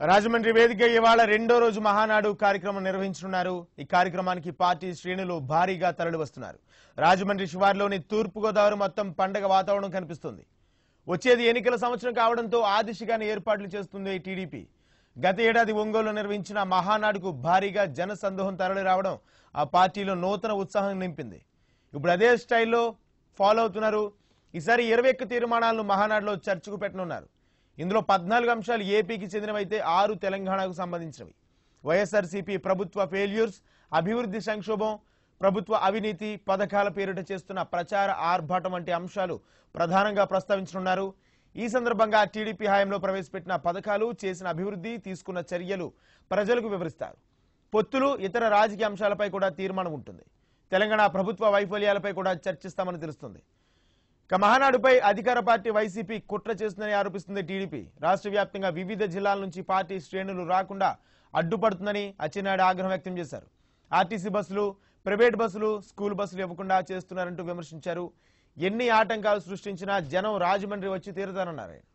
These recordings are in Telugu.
రాజమండ్రి వేదిక ఇవాళ రెండో రోజు మహానాడు కార్యక్రమం నిర్వహించనున్నారు ఈ కార్యక్రమానికి పార్టీ శ్రేణులు భారీగా తరలి వస్తున్నారు రాజమండ్రి శివార్లోని తూర్పు గోదావరి మొత్తం పండగ వాతావరణం కనిపిస్తుంది వచ్చేది ఎన్నికల సంవత్సరం కావడంతో ఆ దిశగానే ఏర్పాట్లు చేస్తుంది టీడీపీ గత ఏడాది ఒంగోలు నిర్వహించిన మహానాడుకు భారీగా జన సందోహం తరలి రావడం ఆ పార్టీలో నూతన ఉత్సాహం నింపింది ఇప్పుడు అదే స్టైల్లో ఫాలో అవుతున్నారు ఈసారి ఇరవై ఒక్క తీర్మానాలను మహానాడులో చర్చకు పెట్టనున్నారు ఇందులో పద్నాలుగు అంశాలు ఏపీకి చెందినవైతే ఆరు తెలంగాణకు సంబంధించినవి వైఎస్ఆర్సీపీ ప్రభుత్వ ఫెయిల్యూర్స్ అభివృద్ధి సంక్షోభం ప్రభుత్వ అవినీతి పథకాల పేరిట చేస్తున్న ప్రచార ఆర్భాటం వంటి అంశాలు ప్రధానంగా ప్రస్తావించనున్నారు ఈ సందర్భంగా టీడీపీ హయాంలో ప్రవేశపెట్టిన పథకాలు చేసిన అభివృద్ధి తీసుకున్న చర్యలు ప్రజలకు వివరిస్తారు పొత్తులు ఇతర రాజకీయ అంశాలపై కూడా తీర్మానం ఉంటుంది తెలంగాణ ప్రభుత్వ వైఫల్యాలపై కూడా చర్చిస్తామని తెలుస్తుంది ఇక మహానాడుపై అధికార పార్టీ వైసీపీ కుట్ర చేస్తుందని ఆరోపిస్తుంది టీడీపీ రాష్ట్ర వ్యాప్తంగా వివిధ జిల్లాల నుంచి పార్టీ శ్రేణులు రాకుండా అడ్డుపడుతుందని అచ్చెన్నాయుడు ఆగ్రహం వ్యక్తం చేశారు ఆర్టీసీ బస్సులు ప్రైవేట్ బస్సులు స్కూల్ బస్సులు ఇవ్వకుండా చేస్తున్నారంటూ విమర్శించారు ఎన్ని ఆటంకాలు సృష్టించినా జనం రాజమండ్రి వచ్చి తీరుతారన్నారు ఆయన.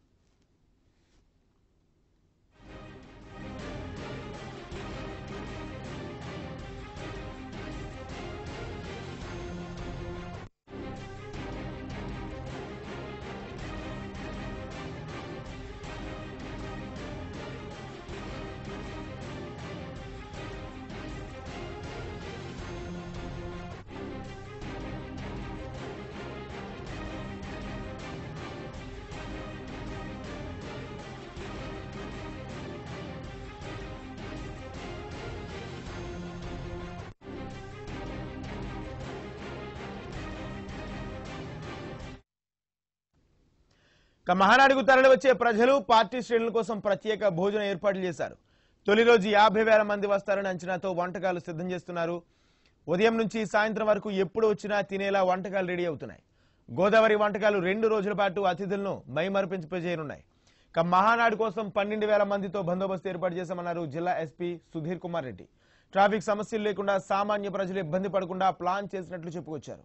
ఇక మహానాడుకు తరలి వచ్చే ప్రజలు పార్టీ శ్రేణుల కోసం ప్రత్యేక భోజన ఏర్పాట్లు చేశారు తొలి రోజు యాభై వేల మంది వస్తారని అంచనాతో వంటకాలు సిద్ధం చేస్తున్నారు ఉదయం నుంచి సాయంత్రం వరకు ఎప్పుడు వచ్చినా తినేలా వంటకాలు రెడీ అవుతున్నాయి గోదావరి వంటకాలు రెండు రోజుల పాటు అతిథులను మైమరిపించిపోజేయనున్నాయి ఇక మహానాడు కోసం పన్నెండు వేల మందితో బందోబస్తు ఏర్పాటు చేశామన్నారు జిల్లా ఎస్పీ సుధీర్ కుమార్ రెడ్డి ట్రాఫిక్ సమస్యలు లేకుండా సామాన్య ప్రజలు ఇబ్బంది పడకుండా ప్లాన్ చేసినట్లు చెప్పుకొచ్చారు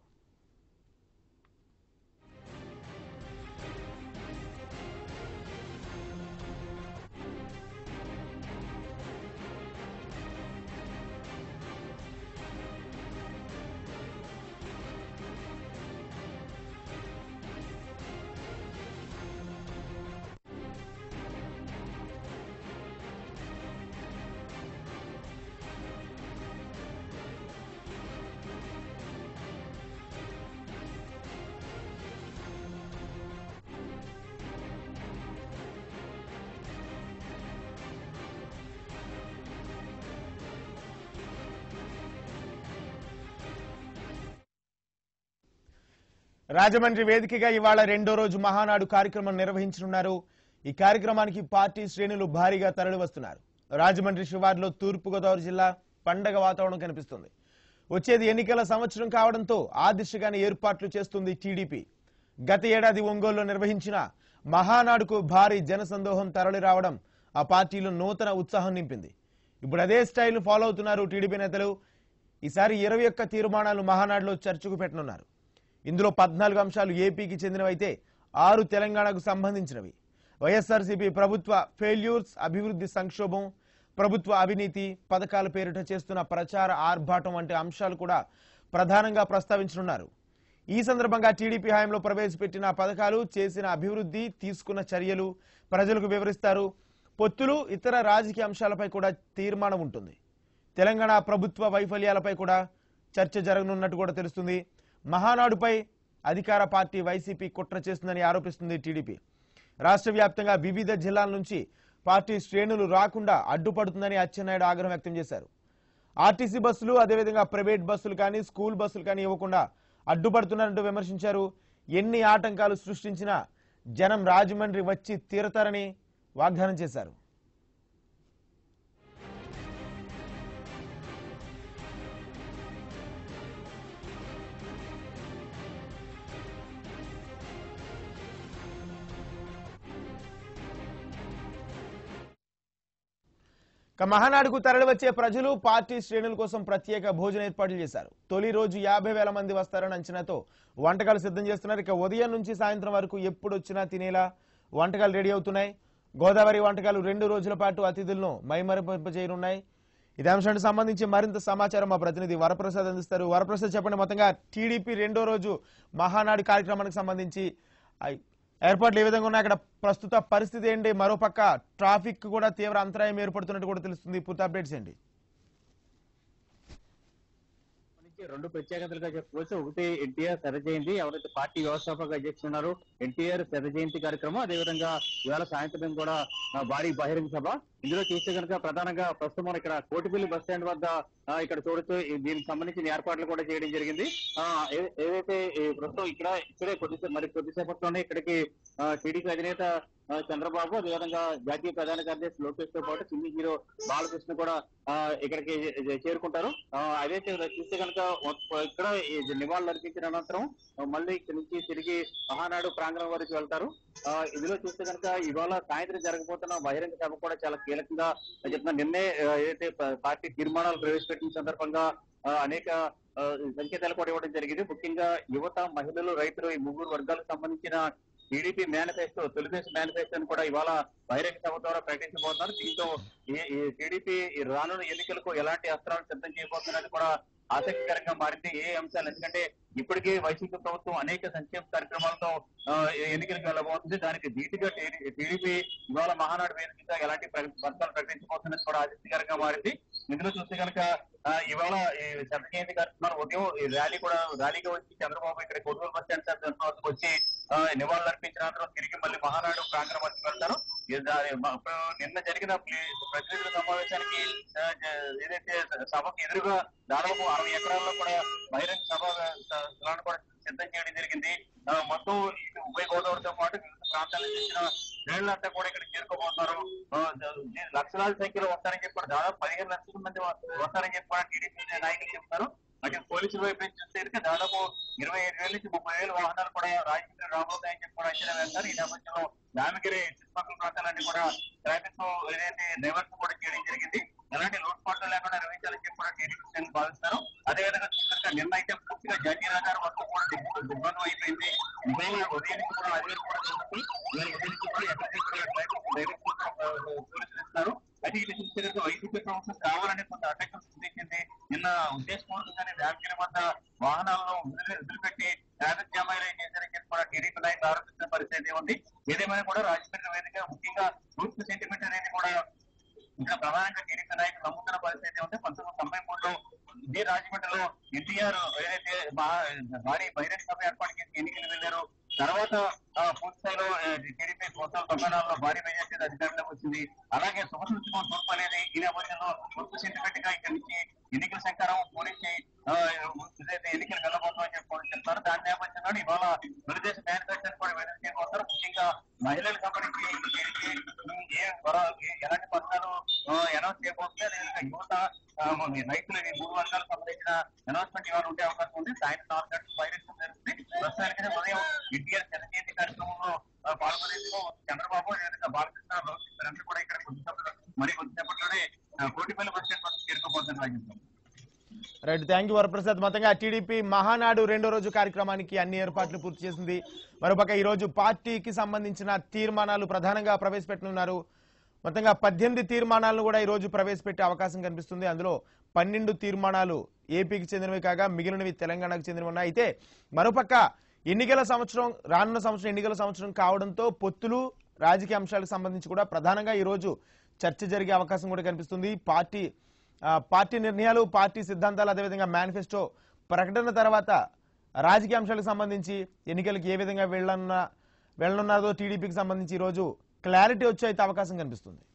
రాజమండ్రి వేదికగా ఇవాళ రెండో రోజు మహానాడు కార్యక్రమం నిర్వహించనున్నారు ఈ కార్యక్రమానికి పార్టీ శ్రేణులు భారీగా తరలి వస్తున్నారు రాజమండ్రి శివార్లో తూర్పు గోదావరి జిల్లా పండగ వాతావరణం కనిపిస్తుంది వచ్చేది ఎన్నికల సంవత్సరం కావడంతో ఆ దిశగానే ఏర్పాట్లు చేస్తుంది టీడీపీ గత ఏడాది ఒంగోలులో నిర్వహించిన మహానాడుకు భారీ జనసందోహం తరలి రావడం ఆ పార్టీలో నూతన ఉత్సాహం నింపింది ఇప్పుడు అదే స్టైల్ ఫాలో అవుతున్నారు టీడీపీ నేతలు ఈసారి ఇరవై ఒక్క తీర్మానాలు మహానాడులో చర్చకు పెట్టనున్నారు ఇందులో పద్నాలుగు అంశాలు ఏపీకి చెందినవైతే ఆరు తెలంగాణకు సంబంధించినవి వైఎస్ఆర్సీపీ ప్రభుత్వ ఫెయిల్యూర్స్ అభివృద్ధి సంక్షోభం ప్రభుత్వ అవినీతి పథకాల పేరిట చేస్తున్న ప్రచార ఆర్భాటం వంటి అంశాలు కూడా ప్రధానంగా ప్రస్తావించనున్నారు ఈ సందర్భంగా టీడీపీ హయాంలో ప్రవేశపెట్టిన పథకాలు చేసిన అభివృద్ధి తీసుకున్న చర్యలు ప్రజలకు వివరిస్తారు పొత్తులు ఇతర రాజకీయ అంశాలపై కూడా తీర్మానం ఉంటుంది తెలంగాణ ప్రభుత్వ వైఫల్యాలపై కూడా చర్చ జరగనున్నట్టు కూడా తెలుస్తుంది మహానాడుపై అధికార పార్టీ వైసీపీ కుట్ర చేస్తుందని ఆరోపిస్తుంది టీడీపీ రాష్ట్ర వ్యాప్తంగా వివిధ జిల్లాల నుంచి పార్టీ శ్రేణులు రాకుండా అడ్డుపడుతుందని అచ్చెన్నాయుడు ఆగ్రహం వ్యక్తం చేశారు ఆర్టీసీ బస్సులు అదేవిధంగా ప్రైవేట్ బస్సులు కానీ స్కూల్ బస్సులు కానీ ఇవ్వకుండా అడ్డుపడుతున్నారంటూ విమర్శించారు ఎన్ని ఆటంకాలు సృష్టించినా జనం రాజమండ్రి వచ్చి తీరతారని వాగ్దానం చేశారు ఇక మహానాడుకు తరలివచ్చే ప్రజలు పార్టీ శ్రేణుల కోసం ప్రత్యేక భోజన ఏర్పాట్లు చేశారు తొలి రోజు యాభై వేల మంది వస్తారని అంచనాతో వంటకాలు సిద్ధం చేస్తున్నారు ఇక ఉదయం నుంచి సాయంత్రం వరకు ఎప్పుడు వచ్చినా తినేలా వంటకాలు రెడీ అవుతున్నాయి గోదావరి వంటకాలు రెండు రోజుల పాటు అతిథులను మైమరిపింపజేయనున్నాయి ఇదే అంశానికి సంబంధించి మరింత సమాచారం మా ప్రతినిధి వరప్రసాద్ అందిస్తారు వరప్రసాద్ చెప్పండి మొత్తంగా టీడీపీ రెండో రోజు మహానాడు కార్యక్రమానికి సంబంధించి ఆ ఏర్పాట్లు ఏ విధంగా ఉన్నాయి అక్కడ ప్రస్తుత పరిస్థితి ఏంటి మరోపక్క ట్రాఫిక్ కూడా తీవ్ర అంతరాయం ఏర్పడుతున్నట్టు కూడా తెలుస్తుంది పూర్తి అప్డేట్స్ ఏంటి నుంచి రెండు ప్రత్యేకతలుగా చెప్పుకోవచ్చు ఒకటి ఎన్టీఆర్ శర జయంతి ఎవరైతే పార్టీ వ్యవస్థాపక అధ్యక్షులు ఉన్నారో ఎన్టీఆర్ శర జయంతి కార్యక్రమం అదేవిధంగా ఇవాళ సాయంత్రం కూడా ఆ, భారీ బహిరంగ సభ ఇందులో చూస్తే కనుక ప్రధానంగా ప్రస్తుతం మనం ఇక్కడ కోటిపల్లి బస్ స్టాండ్ వద్ద ఆ, ఇక్కడ చూడొచ్చు ఈ దీనికి సంబంధించిన ఏర్పాట్లు కూడా చేయడం జరిగింది ఆ ఏ- ఏదైతే ఈ ప్రస్తుతం ఇక్కడ ఇక్కడే కొద్దిసేపు మరి కొద్దిసేపట్లోనే ఇక్కడికి టీడీపీ అధినేత ఆ, చంద్రబాబు అదేవిధంగా జాతీయ ప్రధాన కార్యదర్శి లోకేష్ తో పాటు సినీ హీరో బాలకృష్ణ కూడా ఆ, ఇక్కడికి చే- చేరుకుంటారు ఆ, అదైతే చూస్తే కనుక ఇక్కడ ఈ నివాళులు అర్పించిన అనంతరం ఆ, మళ్ళీ ఇక్కడి నుంచి తిరిగి మహానాడు ప్రాంగణం వరకు వెళ్తారు ఆ, ఇందులో చూస్తే కనుక ఇవాళ సాయంత్రం జరగబోతున్న బహిరంగ సభ కూడా చాలా కీలకంగా చెప్తున్నా నిన్నే ఆ, ఏదైతే ప- పార్టీ తీర్మానాలు ప్రవేశపెట్టిన సందర్భంగా ఆ, అనేక ఆ, సంకేతాలు కూడా ఇవ్వడం జరిగింది ముఖ్యంగా యువత మహిళలు రైతులు ఈ ముగ్గురు వర్గాలకు సంబంధించిన టీడీపీ మేనిఫెస్టో తెలుగుదేశం మేనిఫెస్టోని కూడా ఇవాళ బహిరంగ సభ ద్వారా ప్రకటించబోతున్నారు దీంతో ఈ- ఈ టీడీపీ ఈ రానున్న ఎన్నికలకు ఎలాంటి అస్త్రాలు సిద్ధం చేయబోతున్నది కూడా ఆసక్తికరంగా మారింది ఏ అంశాలు ఎందుకంటే ఇప్పటికే వైసీపీ ప్రభుత్వం అనేక సంక్షేమ కార్యక్రమాలతో ఆ, ఎన్నికలకు వెళ్ళబోతుంది దానికి ధీటుగా టీడీపీ ఇవాళ మహానాడు వేదికగా ఎలాంటి వర్గాలు ప్రకటించబోతున్నది కూడా ఆసక్తికరంగా మారింది ఇందులో చూస్తే కనుక ఆ, ఇవాళ ఈ శత జయంతి కార్యక్రమం ఉదయం ఈ ర్యాలీ కూడా ర్యాలీగా వచ్చి చంద్రబాబు ఇక్కడ కొనుగోలు బస్ స్టాండ్ సెంటర్ వద్దకు వచ్చి ఆ, నివాళులు అర్పించిన అనంతరం తిరిగి మళ్ళీ మహానాడు ప్రాంగణం వద్దకు వెళ్తారు ఇది దా- మ- ఇప్పుడు నిన్న జరిగిన ప్లే- ప్రతినిధుల సమావేశానికి ఆ, జ- ఏదైతే సభకు ఎదురుగా దాదాపు అరవై ఎకరాల్లో కూడా బహిరంగ సభ స- స్థలాన్ని కూడా సిద్ధం చేయడం జరిగింది ఆ, మొత్తం ఇటు ఉభయ గోదావరితో పాటు వివిధ ప్రాంతాల నుంచి వచ్చిన శ్రేణులంతా కూడా ఇక్కడ చేరుకోబోతున్నారు ఆ, ద- లక్షలాది సంఖ్యలో వస్తారని చెప్పారు దాదాపు పదిహేను లక్షల మంది వ- వస్తారని చెప్పారు టీడీపీ నాయకులు చెప్తారు అటు పోలీసుల వైపు నుంచి చూస్తే కనుక దాదాపు ఇరవై ఐదు వేల నుంచి ముప్పై వేల వాహనాలు కూడా రాజకీయ రాబోతాయని చెప్పి కూడా అంచనా వేస్తారు ఈ నేపథ్యంలో దామగిరి చుట్టుపక్కల ప్రాంతాలన్నీ కూడా ట్రాఫిక్ ఏదైతే డైవర్షన్ కూడా చేయడం జరిగింది ఎలాంటి లోటుపాట్లు లేకుండా నిర్వహించాలని చెప్పి కూడా టీడీపీ శ్రేణులు భావిస్తారు అదేవిధంగా చూస్తే నిన్న అయితే పూర్తిగా జాతీయ రహదారి మొత్తం కూడా దిగ్గు- దిగ్బంధం అయిపోయింది ఇవాళ ఉదయం నుంచి కూడా అదే కూడా జరుగుతుంది ఇవాళ ఉదయం నుంచి కూడా ఎక్కడికి కూడా ట్రాఫిక్ డైరెక్ట్ కూడా, ఆ, పోలీసులు ఇస్తున్నారు అయితే ఇది చూస్తే కనుక వైసీపీ ప్రభుత్వం కావాలని కొంత అడ్డంకులు సృష్టించింది నిన్న ఉద్దేశపూర్వకంగానే దామగిరి వద్ద వాహనాలను వదిలి- వదిలిపెట్టి ట్రాఫిక్ జామ్ అయ్యేలా చేశారని చెప్పి కూడా టీడీపీ నాయకులు ఆరోపిస్తున్న పరిస్థితి ఉంది ఏదేమైనా కూడా రాజకీయ వేదిక ముఖ్యంగా తూర్పు సెంటిమెంట్ అనేది కూడా ఇంకా ప్రధానంగా టీడీపీ నాయకులు నమ్ముతున్న పరిస్థితి ఉంది పంతొమ్మిది తొంభై మూడులో ఇదే రాజమండ్రిలో ఎన్టీఆర్ ఏదైతే మహా- భారీ బహిరంగ సభ ఏర్పాటు చేసి ఎన్నికలు వెళ్లారు తర్వాత ఆ, పూర్తి స్థాయిలో ఆ, టీడీపీ కొత్త తొంభై నాలుగులో భారీ మెజార్టీ అధికారంలోకి వచ్చింది అలాగే శుభసూచకం తూర్పు అనేది ఈ నేపథ్యంలో తూర్పు సెంటిమెంట్ గా ఇక్కడి నుంచి ఎన్నికల శంకరం పూరించి ఆ, ఏదైతే ఎన్నికలు వెళ్ళబోతామని చెప్పి చెప్తారు దాని నేపథ్యంలో ఇవాళ తెలుగుదేశం మేనిఫెస్టోని కూడా విడుదల చేయబోతారు ముఖ్యంగా మహిళలకు సంబంధించి దీనికి ఏ వర- ఏ- ఎలాంటి పథకాలు అనౌన్స్ చేయబోతుంది అదేవిధంగా యువత ఆ, మన రైతులు ఈ మూడు వర్గాలకు సంబంధించిన అనౌన్స్మెంట్ ఇవాళ ఉండే అవకాశం ఉంది సాయంత్రం నాలుగు గంటలకు బహిరంగం జరుగుతుంది ప్రస్తుతానికి ఉదయం ఎన్టీఆర్ జనజయంతి కార్యక్రమంలో ఆ, పాల్గొనేందుకు చంద్రబాబు అదేవిధంగా బాలకృష్ణ లోకేష్ వీరందరూ కూడా ఇక్కడ కొద్దిసేపట్లో మరి కొద్దిసేపట్లోనే ఆ, కోటిపల్లి బస్ స్టాండ్ వరకు చేరుకోబోతున్నారు Rajendra. Right thank you Varaprasad మొత్తంగా టీడీపీ మహానాడు రెండో రోజు కార్యక్రమానికి అన్ని ఏర్పాట్లు పూర్తి చేసింది మరోపక్క ఈ రోజు పార్టీకి సంబంధించిన తీర్మానాలు ప్రధానంగా ప్రవేశపెట్టనున్నారు మొత్తంగా పద్దెనిమిది తీర్మానాలను కూడా ఈ రోజు ప్రవేశపెట్టే అవకాశం కనిపిస్తుంది అందులో పన్నెండు తీర్మానాలు ఏపీకి చెందినవి కాగా మిగిలినవి తెలంగాణకు చెందినవి ఉన్నాయి అయితే మరోపక్క ఎన్నికల సంవత్సరం రానున్న సంవత్సరం ఎన్నికల సంవత్సరం కావడంతో పొత్తులు రాజకీయ అంశాలకు సంబంధించి కూడా ప్రధానంగా ఈ రోజు చర్చ జరిగే అవకాశం కూడా కనిపిస్తుంది పార్టీ ఆ, పార్టీ నిర్ణయాలు పార్టీ సిద్ధాంతాలు అదేవిధంగా మేనిఫెస్టో ప్రకటన తర్వాత రాజకీయ అంశాలకు సంబంధించి ఎన్నికలకు ఏ విధంగా వెళ్ళనున్న వెళ్ళనున్నదో టీడీపీకి సంబంధించి ఈ రోజు క్లారిటీ వచ్చే అయితే అవకాశం కనిపిస్తుంది